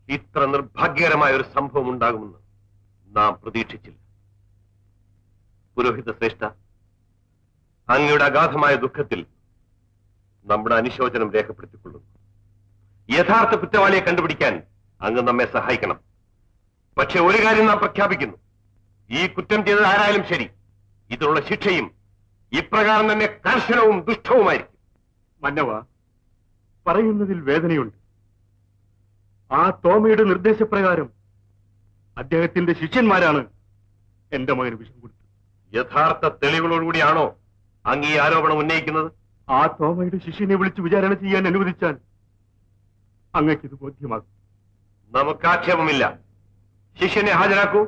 ഇത്ര നിർഭാഗ്യകരമായ ഒരു സംഭവം ഉണ്ടാകുമെന്ന് നാം പ്രതീക്ഷിച്ചില്ല പുരോഹിത ശ്രേഷ്ഠ അങ്ങയുടെ അഗാധമായ ദുഃഖത്തിൽ നമ്മുടെ അനുശോചനം രേഖപ്പെടുത്തിക്കൊള്ളുന്നു യഥാർത്ഥ കുറ്റവാളിയെ കണ്ടുപിടിക്കാൻ അങ്ങ് നമ്മെ സഹായിക്കണം പക്ഷെ ഒരു കാര്യം നാം പ്രഖ്യാപിക്കുന്നു ഈ കുറ്റം ചെയ്തത് ആരായാലും ശരി ഇതിനുള്ള ശിക്ഷയും ഇപ്രകാരം തന്നെ കർശനവും ദുഷ്ടവുമായിരിക്കും മന്നവ പറയുന്നതിൽ വേദനയുണ്ട് ആ തോമയുടെ നിർദ്ദേശപ്രകാരം അദ്ദേഹത്തിന്റെ ശിഷ്യന്മാരാണ് എന്റെ മകന് വിഷം കൊടുത്തത് യഥാർത്ഥ തെളിവുകളോടുകൂടിയാണോ അങ്ങ് ഈ ആരോപണം ഉന്നയിക്കുന്നത് ആ തോമയുടെ ശിഷ്യനെ വിളിച്ച് വിചാരണ ചെയ്യാൻ അനുവദിച്ചാൽ അങ്ങയ്ക്ക് ഇത് ബോധ്യമാകും നമുക്ക് ആക്ഷേപമില്ല ശിഷ്യനെ ഹാജരാക്കൂ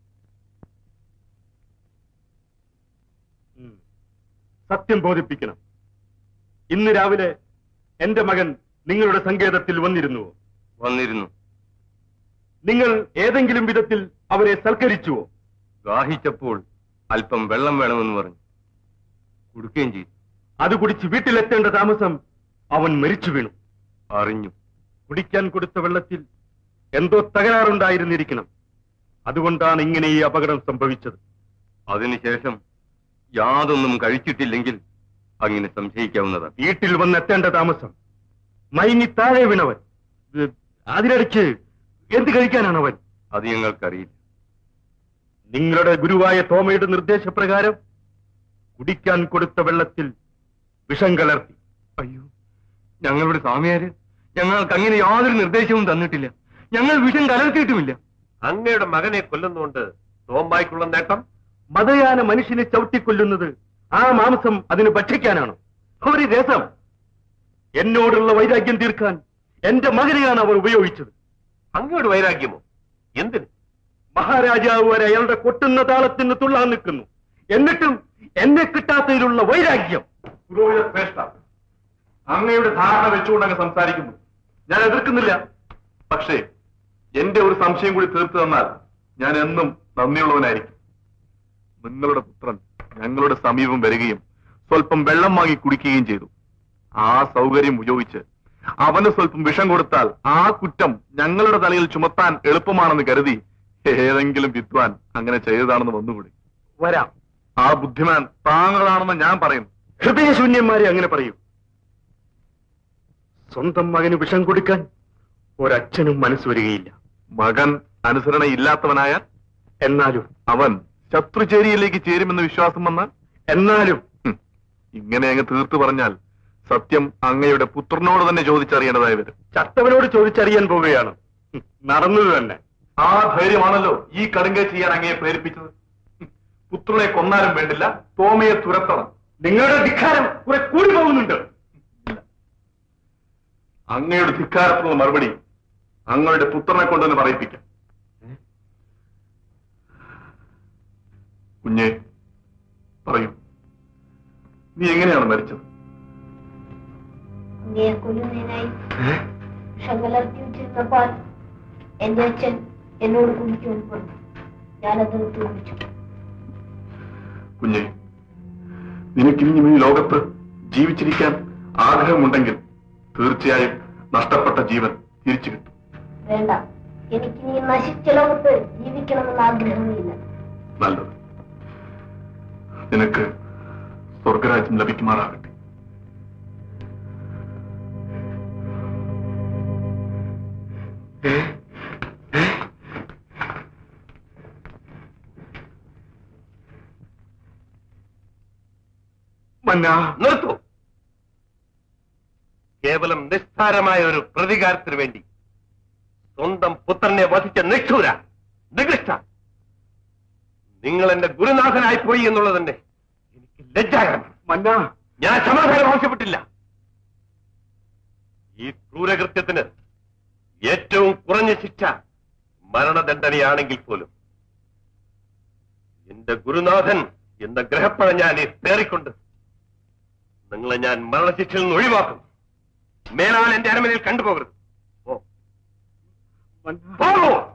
ഉം. സത്യം ബോധിപ്പിക്കണം ഇന്ന് രാവിലെ എന്റെ മകൻ നിങ്ങളുടെ സങ്കേതത്തിൽ വന്നിരുന്നുവോ വന്നിരുന്നു നിങ്ങൾ ഏതെങ്കിലും വിധത്തിൽ അവരെ സൽക്കരിച്ചുവോ ദാഹിച്ചപ്പോൾ അല്പം വെള്ളം വേണമെന്ന് പറഞ്ഞു കൊടുക്കുകയും ചെയ്തു അത് കുടിച്ച് വീട്ടിലെത്തേണ്ട താമസം അവൻ മരിച്ചു വീണു അറിഞ്ഞു കുടിക്കാൻ കൊടുത്ത വെള്ളത്തിൽ എന്തോ തകരാറുണ്ടായിരുന്നിരിക്കണം അതുകൊണ്ടാണ് ഇങ്ങനെ ഈ അപകടം സംഭവിച്ചത് അതിനുശേഷം യാതൊന്നും കഴിച്ചിട്ടില്ലെങ്കിൽ അങ്ങനെ സംശയിക്കാവുന്നതാണ് വീട്ടിൽ വന്നെത്തേണ്ട താമസം മയങ്ങി താഴെ വീണവൻ ഇത് അതിനിടയ്ക്ക് എന്ത് കഴിക്കാനാണ് അവൻ അത് ഞങ്ങൾക്കറിയില്ല നിങ്ങളുടെ ഗുരുവായ തോമയുടെ നിർദ്ദേശപ്രകാരം കുടിക്കാൻ കൊടുത്ത വെള്ളത്തിൽ വിഷം കലർത്തി അയ്യോ ഞങ്ങളുടെ സ്വാമിയാര് ഞങ്ങൾക്ക് അങ്ങനെ യാതൊരു നിർദ്ദേശവും തന്നിട്ടില്ല ഞങ്ങൾ വിഷം കലർത്തിയിട്ടുമില്ല അങ്ങയുടെ മകനെ കൊല്ലുന്നുകൊണ്ട് തോമ്പായ്ക്കുള്ള നേട്ടം മതയാന മനുഷ്യനെ ചവിട്ടിക്കൊല്ലുന്നത് ആ മാംസം അതിന് ഭക്ഷിക്കാനാണോ ഒരു രസം എന്നോടുള്ള വൈരാഗ്യം തീർക്കാൻ എന്റെ മകനെയാണ് അവർ ഉപയോഗിച്ചത് അങ്ങയുടെ വൈരാഗ്യമോ എന്തിന് മഹാരാജാവ് വരെ അയാളുടെ കൊട്ടുന്ന താളത്തിന് തുള്ളാൻ നിൽക്കുന്നു എന്നിട്ടും എന്നെ കിട്ടാത്തതിലുള്ള വൈരാഗ്യം പുരോഹിത ശ്രേഷ്ഠ അങ്ങയുടെ ധാരണ വെച്ചുകൊണ്ട് അങ്ങ് സംസാരിക്കുന്നു ഞാൻ എതിർക്കുന്നില്ല പക്ഷേ എന്റെ ഒരു സംശയം കൂടി തീർത്തു തന്നാൽ ഞാൻ എന്നും നന്ദിയുള്ളവനായിരിക്കും നിങ്ങളുടെ പുത്രൻ ഞങ്ങളുടെ സമീപം വരികയും സ്വല്പം വെള്ളം വാങ്ങി കുടിക്കുകയും ചെയ്തു ആ സൗകര്യം ഉപയോഗിച്ച് അവന് സ്വല്പം വിഷം കൊടുത്താൽ ആ കുറ്റം ഞങ്ങളുടെ തലയിൽ ചുമത്താൻ എളുപ്പമാണെന്ന് കരുതി ഏതെങ്കിലും വിദ്വാൻ അങ്ങനെ ചെയ്തതാണെന്ന് വന്നുകൂടി വരാം ആ ബുദ്ധിമാൻ താങ്കളാണെന്ന് ഞാൻ പറയുന്നു ഹൃദയശൂന്യന്മാരെ അങ്ങനെ പറയൂ സ്വന്തം മകന് വിഷം കൊടുക്കാൻ ഒരച്ഛനും മനസ്സ് വരികയില്ല മകൻ അനുസരണയില്ലാത്തവനായ എന്നാലും അവൻ ശത്രുചേരിയിലേക്ക് ചേരുമെന്ന് വിശ്വാസം വന്നാൽ എന്നാലും ഹും, ഇങ്ങനെ അങ്ങ് തീർത്തു പറഞ്ഞാൽ സത്യം അങ്ങയുടെ പുത്രനോട് തന്നെ ചോദിച്ചറിയേണ്ടതായി വരും ചത്തവനോട് ചോദിച്ചറിയാൻ പോവുകയാണ് ഹും, നടന്നത് തന്നെ ആ ധൈര്യമാണല്ലോ ഈ കടുങ്കൈ ചെയ്യാൻ അങ്ങയെ പ്രേരിപ്പിച്ചത് ഹും, പുത്രനെ കൊന്നാലും വേണ്ടില്ല തോമയെ തുരത്തണം നിങ്ങളുടെ ധിക്കാരം കുറെ കൂടി പോകുന്നുണ്ട് അങ്ങയുടെ ധിക്കാരത്തിനുള്ള മറുപടി അങ്ങയുടെ പുത്രനെ കൊണ്ടുവന്ന് പറയിപ്പിക്കാം കുഞ്ഞെ പറയൂ നീ എങ്ങനെയാണ് മരിച്ചത് അങ്ങയെ കൊല്ലുന്നതിനായി വിഷം കലർത്തി വെച്ചിരുന്ന പാൽ എന്റെ അച്ഛൻ എന്നോട് കുടിക്കാൻ പറഞ്ഞു ഞാനത് എടുത്ത് കുടിച്ചു കുഞ്ഞെ നിനക്കിനിയും ഈ ലോകത്ത് ജീവിച്ചിരിക്കാൻ ആഗ്രഹമുണ്ടെങ്കിൽ തീർച്ചയായും നഷ്ടപ്പെട്ട ജീവൻ തിരിച്ചു കിട്ടും വേണ്ട എനിക്കിനി ഈ നശിച്ച ലോകത്ത് ജീവിക്കണമെന്ന് ആഗ്രഹമില്ല നല്ലത് നിനക്ക് സ്വർഗരാജ്യം ലഭിക്കുമാറാകട്ടെ മന്നാ നിർത്തൂ കേവലം നിസ്സാരമായ ഒരു പ്രതികാരത്തിന് വേണ്ടി സ്വന്തം പുത്രനെ വധിച്ച നിഷ്ഠൂര നികൃഷ്ട നിങ്ങൾ എന്റെ ഗുരുനാഥനായി പോയി എന്നുള്ളത് തന്നെ എനിക്ക് ലജ്ജാകരമാണ് മന്നാ ഞാൻ സമാധാനം ആവശ്യപ്പെട്ടില്ല ഈ ക്രൂരകൃത്യത്തിന് ഏറ്റവും കുറഞ്ഞ ശിക്ഷ മരണദണ്ഡനയാണെങ്കിൽ പോലും എന്റെ ഗുരുനാഥൻ എന്ന ഗ്രഹപ്പഴ ഞാൻ ഈ പേറിക്കൊണ്ട് നിങ്ങളെ ഞാൻ മരണശിക്ഷയിൽ നിന്ന് ഒഴിവാക്കും മേലാൽ എന്റെ അരമനയിൽ കണ്ടുപോകരുത് ഓ മന്നാ പോകൂ